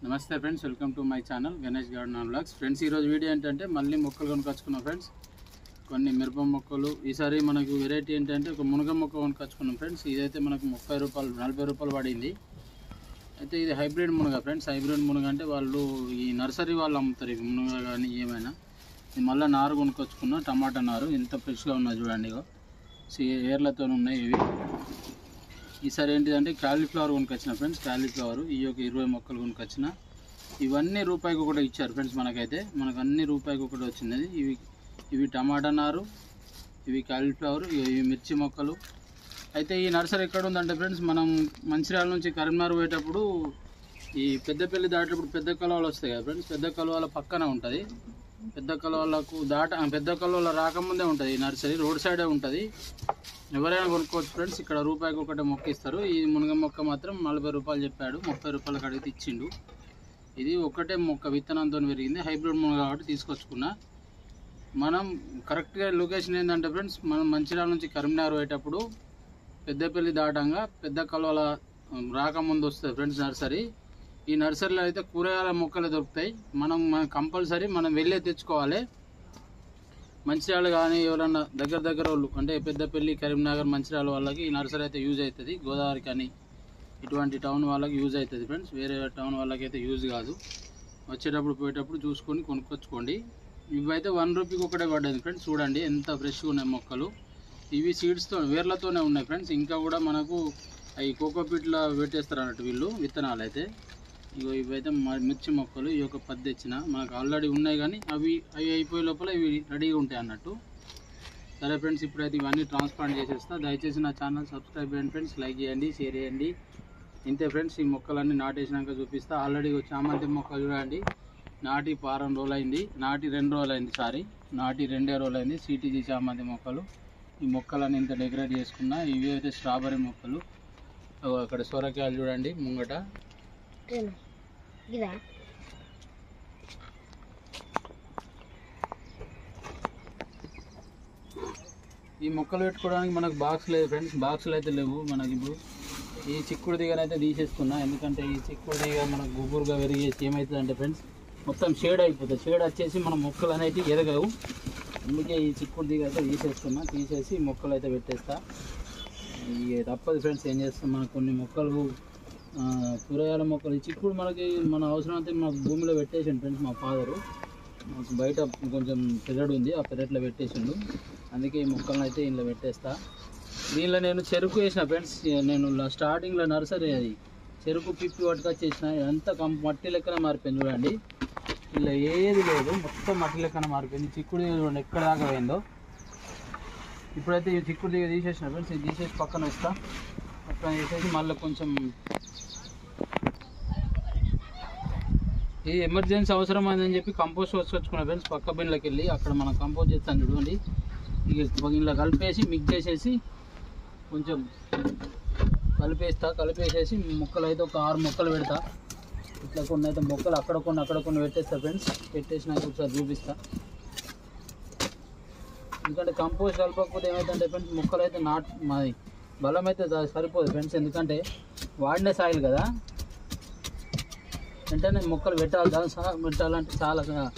నమస్తే friends welcome to my channel Ganesh garden and blogs friends ఈరోజు video ఏంటంటే మళ్ళీ మొక్కలు కొనుకొచ్చుకున్నాం ఫ్రెండ్స్ కొన్ని మిరప మొక్కలు ఈసారి మనకు వెరైటీ ఏంటంటే ఒక మునగ మొక్క కొనుకొచ్చుకున్నాం ఫ్రెండ్స్ ఇదైతే మనకు ముప్పై రూపాయలు నలభై రూపాయలు పడింది అయితే ఇది హైబ్రిడ్ మునగ ఫ్రెండ్స్ హైబ్రిడ్ మునగ అంటే వాళ్ళు ఈ నర్సరీ వాళ్ళు అమ్ముతారు ఇవి మునగ కానీ ఏమైనా ఇది మళ్ళీ నారు కొనుక్కొచ్చుకున్నా టమాటా నారు ఎంత ఫ్రెష్గా ఉన్నది చూడండి ఇగో ఏర్లతో ఉన్నాయి ఇవి ఈసారి ఏంటిదంటే క్యాలీఫ్లవర్ కొనుకొచ్చిన ఫ్రెండ్స్ క్యాలీఫ్లవర్ ఈ యొక్క ఇరవై మొక్కలు కొనుకొచ్చిన ఇవన్నీ రూపాయికి ఒకటి ఇచ్చారు ఫ్రెండ్స్ మనకైతే మనకు అన్ని రూపాయికి ఒకటి వచ్చినది ఇవి ఇవి టమాటా నారు ఇవి క్యాలీఫ్లవర్ ఇవి మిర్చి మొక్కలు అయితే ఈ నర్సరీ ఎక్కడ ఉందంటే ఫ్రెండ్స్ మనం మంచిర్యాల నుంచి కరీంనగర్ పోయేటప్పుడు ఈ పెద్దపల్లి దాటేటప్పుడు పెద్ద కలవలు వస్తాయి కదా ఫ్రెండ్స్ పెద్ద కలవల పక్కన ఉంటుంది పెద్ద కలవలకు దాట ఆ, పెద్ద కలవల రాకముందే ఉంటుంది ఈ నర్సరీ రోడ్ సైడే ఉంటుంది ఎవరైనా కొనుక్కోవచ్చు ఫ్రెండ్స్ ఇక్కడ రూపాయికి ఒకటి మొక్క ఇస్తారు ఈ మునగ మొక్క మాత్రం నలభై రూపాయలు చెప్పాడు ముప్పై రూపాయలకు అడిగితే ఇచ్చిండు ఇది ఒకటే మొక్క విత్తనంతో పెరిగింది హైబ్రిడ్ మునగ కాబట్టి తీసుకొచ్చుకున్నా మనం కరెక్ట్గా లొకేషన్ ఏంటంటే ఫ్రెండ్స్ మనం మంచిర్యాల నుంచి కరీంనగర్ పోయేటప్పుడు పెద్దపల్లి దాటంగా పెద్ద కలవల ఉమ్, రాకముందు వస్తుంది ఫ్రెండ్స్ నర్సరీ ఈ నర్సరీలో అయితే కూరగాయల మొక్కలు దొరుకుతాయి మనం మనం కంపల్సరీ మనం వెళ్ళే తెచ్చుకోవాలి మంచిర్యాల కానీ ఎవరన్నా దగ్గర దగ్గర వాళ్ళు అంటే పెద్దపల్లి కరీంనగర్ మంచిర్యాల వాళ్ళకి ఈ నర్సరీ అయితే యూజ్ అవుతుంది గోదావరి కానీ ఇటువంటి టౌన్ వాళ్ళకి యూజ్ అవుతుంది ఫ్రెండ్స్ వేరే టౌన్ వాళ్ళకి అయితే యూజ్ కాదు వచ్చేటప్పుడు పోయేటప్పుడు చూసుకొని కొనుక్కొచ్చుకోండి ఇవైతే వన్ రూపీకి ఒకటే పడ్డది ఫ్రెండ్స్ చూడండి ఎంత ఫ్రెష్గా ఉన్నాయి మొక్కలు ఇవి సీడ్స్తో వేర్లతోనే ఉన్నాయి ఫ్రెండ్స్ ఇంకా కూడా మనకు అవి కోకోపీట్లో పెట్టేస్తారు అన్నట్టు వీళ్ళు విత్తనాలు అయితే ఇగో ఇవైతే మ- మిర్చి మొక్కలు ఈ యొక్క పది తెచ్చిన మనకు ఆల్రెడీ ఉన్నాయి కానీ అవి అవి అయిపోయే లోపల ఇవి రెడీగా ఉంటాయి అన్నట్టు సరే ఫ్రెండ్స్ ఇప్పుడైతే ఇవన్నీ ట్రాన్స్ప్లాంట్ చేసేస్తా దయచేసి నా ఛానల్ సబ్స్క్రైబ్ చేయండి ఫ్రెండ్స్ లైక్ చేయండి షేర్ చేయండి ఇంతే ఫ్రెండ్స్ ఈ మొక్కలన్నీ నాటేసినాక చూపిస్తా ఆల్రెడీ చామంతి మొక్క చూడండి నాటి వారం రోజులు అయింది నాటి రెండు రోజులు అయింది సారీ నాటి రెండే రోజులు అయింది సిటీజీ చామంతి మొక్కలు ఈ మొక్కలన్నీ ఇంత డెకరేట్ చేసుకున్నా ఇవి అయితే స్ట్రాబెర్రీ మొక్కలు అగో అక్కడ సొరకాయలు చూడండి ముంగట ఇదా ఈ మొక్కలు పెట్టుకోవడానికి మనకు బాక్స్ లేదు ఫ్రెండ్స్ బాక్సులు అయితే లేవు మనకి ఇప్పుడు ఈ చిక్కుడు దిగనైతే తీసేసుకున్నా ఎందుకంటే ఈ చిక్కుడు దిగ మనకు గుబురుగా పెరిగేసి ఏమవుతుంది అంటే ఫ్రెండ్స్ మొత్తం షేడ్ అయిపోతుంది షేడ్ వచ్చేసి మన మొక్కలు అనేవి ఎదగవు అందుకే ఈ చిక్కుడు దిగ అయితే తీసేసుకున్నా తీసేసి మొక్కలు అయితే పెట్టేస్తా ఇక తప్పదు ఫ్రెండ్స్ ఏం చేస్తాం మనకు కొన్ని మొక్కలు ఆ, కూరగాయల మొక్కలు ఈ చిక్కుడు మనకి మన అవసరం అయితే మన భూమిలో పెట్టేసాను ఫ్రెండ్స్ మా ఫాదరు మాకు బయట కొంచెం పెరడు ఉంది ఆ పెరట్లో పెట్టేసిండు అందుకే ఈ మొక్కలను అయితే ఇందులో పెట్టేస్తా దీనిలో నేను చెరుకు వేసిన ఫ్రెండ్స్ నేను లా- స్టార్టింగ్లో నర్సరీ అది చెరుకు పిప్పి పట్టుకొచ్చేసిన ఎంత కం మట్టి లెక్కన మారిపోయింది చూడండి ఇలా ఏది లేదు మొత్తం మట్టి లెక్కన మారిపోయింది చిక్కుడు దిగ చూడండి ఎక్కడ దాకా పోయిందో ఇప్పుడైతే ఈ చిక్కుడు దిగ తీసేసిన ఫ్రెండ్స్ ఇది తీసేసి పక్కన వేస్తా పక్కన వేసేసి మళ్ళీ కొంచెం ఈ ఎమర్జెన్సీ అవసరం అని చెప్పి కంపోస్ట్ వచ్చుకున్న ఫ్రెండ్స్ పక్క బిన్లోకి వెళ్ళి అక్కడ మనం కంపోస్ట్ చేస్తాం చూడండి ఇక ఇలా కలిపేసి మిక్స్ చేసేసి కొంచెం కలిపేస్తా కలిపేసేసి మొక్కలు అయితే ఒక ఆరు మొక్కలు పెడతా ఇట్లా కొన్ని అయితే మొక్కలు అక్కడ కొన్ని అక్కడ కొన్ని పెట్టేస్తా ఫ్రెండ్స్ పెట్టేసినాక ఒకసారి చూపిస్తా ఎందుకంటే కంపోస్ట్ కలపకపోతే ఏమైతుందంటే ఫ్రెండ్స్ మొక్కలు అయితే నాట్ మాది బలం అయితే దా- సరిపోదు ఫ్రెండ్స్ ఎందుకంటే వాడిన సాయిల్ కదా వెంటనే మొక్కలు పెట్టాలి దాని సహా పెట్టాలంటే చాలా సహా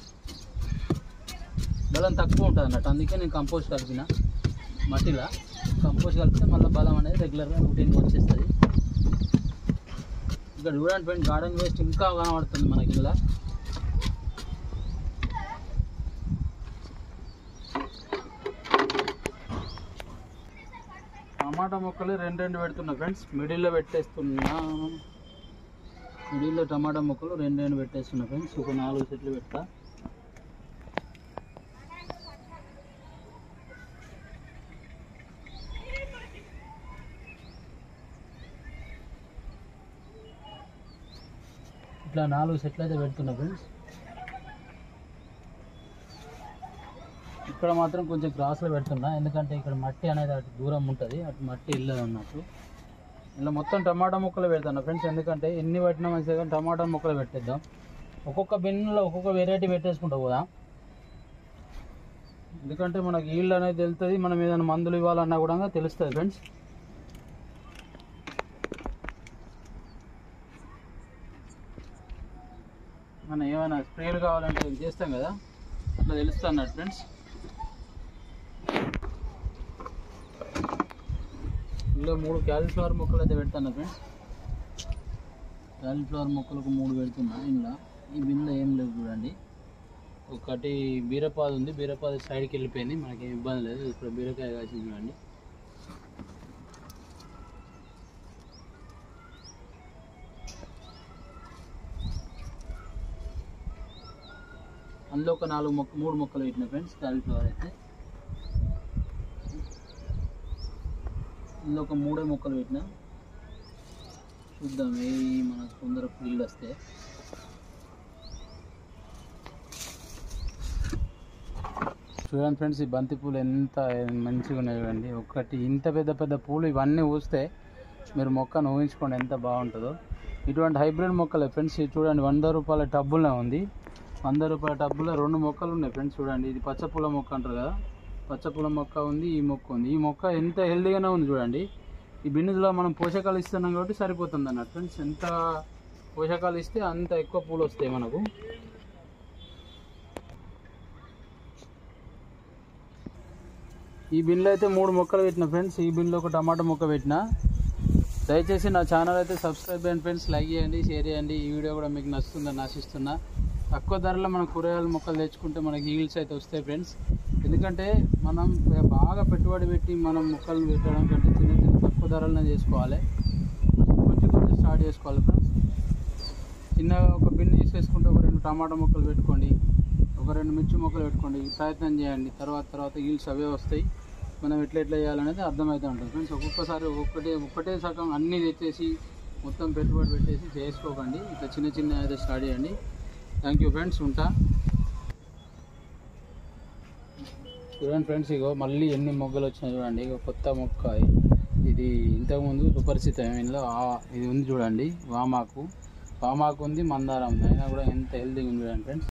బలం తక్కువ ఉంటుంది అన్నట్టు అందుకే నేను కంపోస్ట్ కలిపిన మట్టిలో కంపోస్ట్ కలిపితే మళ్ళీ బలం అనేది రెగ్యులర్గా రూటీన్గా వచ్చేస్తుంది ఇక్కడ చూడండి ఫ్రెండ్ గార్డెన్ వేస్ట్ ఇంకా కనబడుతుంది మనకి ఇలా టమాటా మొక్కలు రెండు రెండు పెడుతున్నా ఫ్రెండ్స్ మిడిల్లో పెట్టేస్తున్నా మిడిల్లో టమాటా మొక్కలు రెండు రెండు పెట్టేస్తున్నా ఫ్రెండ్స్ ఒక నాలుగు చెట్లు పెడతా ఇట్లా నాలుగు సెట్లు అయితే పెడుతున్నా ఫ్రెండ్స్ ఇక్కడ మాత్రం కొంచెం క్రాస్లో పెడుతున్నా ఎందుకంటే ఇక్కడ మట్టి అనేది అటు దూరం ఉంటుంది అటు మట్టి ఇల్లదు అన్నట్టు ఇలా మొత్తం టమాటా మొక్కలు పెడతాను ఫ్రెండ్స్ ఎందుకంటే ఎన్ని పెట్టినా మంచిగా కానీ టమాటా మొక్కలు పెట్టేద్దాం ఒక్కొక్క బిన్నులో ఒక్కొక్క వెరైటీ పెట్టేసుకుంటా పోదా ఎందుకంటే మనకి ఈల్డ్ అనేది తెలుస్తుంది మనం ఏదైనా మందులు ఇవ్వాలన్నా కూడా తెలుస్తుంది ఫ్రెండ్స్ మనం ఏమైనా స్ప్రేలు కావాలంటే చేస్తాం కదా అట్లా తెలుస్తా అన్నట్టు ఫ్రెండ్స్ ఇందులో మూడు క్యాలీఫ్లవర్ మొక్కలు అయితే పెడతాను ఫ్రెండ్స్ క్యాలీఫ్లవర్ మొక్కలకు మూడు పెడుతున్నా ఇందులో ఈ బిన్లో ఏం లేవు చూడండి ఒకటి బీరపాదు ఉంది బీరపాదు సైడ్కి వెళ్ళిపోయింది మనకి ఏం ఇబ్బంది లేదు ఇప్పుడు బీరకాయ కాసింది చూడండి అందులో ఒక నాలుగు మొక్క మూడు మొక్కలు పెట్టిన ఫ్రెండ్స్ కాలీఫ్లవర్ అయితే ఇందులో ఒక మూడే మొక్కలు పెట్టిన చూద్దాం ఏ మనకు తొందర ఫీల్డ్ వస్తే చూడండి ఫ్రెండ్స్ ఈ బంతి పూలు ఎంత మంచిగా ఉన్నాయి చూడండి ఒకటి ఇంత పెద్ద పెద్ద పూలు ఇవన్నీ పూస్తే మీరు మొక్కను ఊహించుకోండి ఎంత బాగుంటుందో ఇటువంటి హైబ్రిడ్ మొక్కలే ఫ్రెండ్స్ ఇది చూడండి వంద రూపాయల టబ్బులో ఉంది వంద రూపాయల టబ్బులో రెండు మొక్కలు ఉన్నాయి ఫ్రెండ్స్ చూడండి ఇది పచ్చపూల మొక్క అంటారు కదా పచ్చపూల మొక్క ఉంది ఈ మొక్క ఉంది ఈ మొక్క ఎంత హెల్దీగానే ఉంది చూడండి ఈ బిన్నెలో మనం పోషకాలు ఇస్తున్నాం కాబట్టి సరిపోతుంది అన్నట్టు ఫ్రెండ్స్ ఎంత పోషకాలు ఇస్తే అంత ఎక్కువ పూలు వస్తాయి మనకు ఈ బిన్లో అయితే మూడు మొక్కలు పెట్టిన ఫ్రెండ్స్ ఈ బిన్లో ఒక టమాటా మొక్క పెట్టిన దయచేసి నా ఛానల్ అయితే సబ్స్క్రైబ్ చేయండి ఫ్రెండ్స్ లైక్ చేయండి షేర్ చేయండి ఈ వీడియో కూడా మీకు నచ్చుతుందని ఆశిస్తున్నా తక్కువ ధరలో మనం కూరగాయల మొక్కలు తెచ్చుకుంటే మనకి ఈల్స్ అయితే వస్తాయి ఫ్రెండ్స్ ఎందుకంటే మనం బాగా పెట్టుబడి పెట్టి మనం మొక్కలు పెట్టడం కంటే చిన్న చిన్న తక్కువ ధరలనే చేసుకోవాలి కొంచెం కొంచెం స్టార్ట్ చేసుకోవాలి ఫ్రెండ్స్ చిన్నగా ఒక బిన్ తీసేసుకుంటే ఒక రెండు టమాటా మొక్కలు పెట్టుకోండి ఒక రెండు మిర్చి మొక్కలు పెట్టుకోండి ప్రయత్నం చేయండి తర్వాత తర్వాత ఈల్స్ అవే వస్తాయి మనం ఎట్లా ఎట్లా చేయాలనేది అర్థమవుతూ ఉంటుంది ఫ్రెండ్స్ ఒక్కొక్కసారి ఒక్కటే ఒక్కటే సగం అన్నీ తెచ్చేసి మొత్తం పెట్టుబడి పెట్టేసి చేసుకోకండి ఇట్లా చిన్న చిన్న అయితే స్టార్ట్ చేయండి థ్యాంక్ యూ ఫ్రెండ్స్ ఉంటా చూడండి ఫ్రెండ్స్ ఇగో మళ్ళీ ఎన్ని మొగ్గలు వచ్చినాయి చూడండి ఇగో కొత్త మొక్క ఇది ఇంతకుముందు సుపరిచితం ఇందులో ఆ- ఇది ఉంది చూడండి వామాకు వామాకు ఉంది మందారం ఉంది అయినా కూడా ఎంత హెల్తీగా ఉంది చూడండి ఫ్రెండ్స్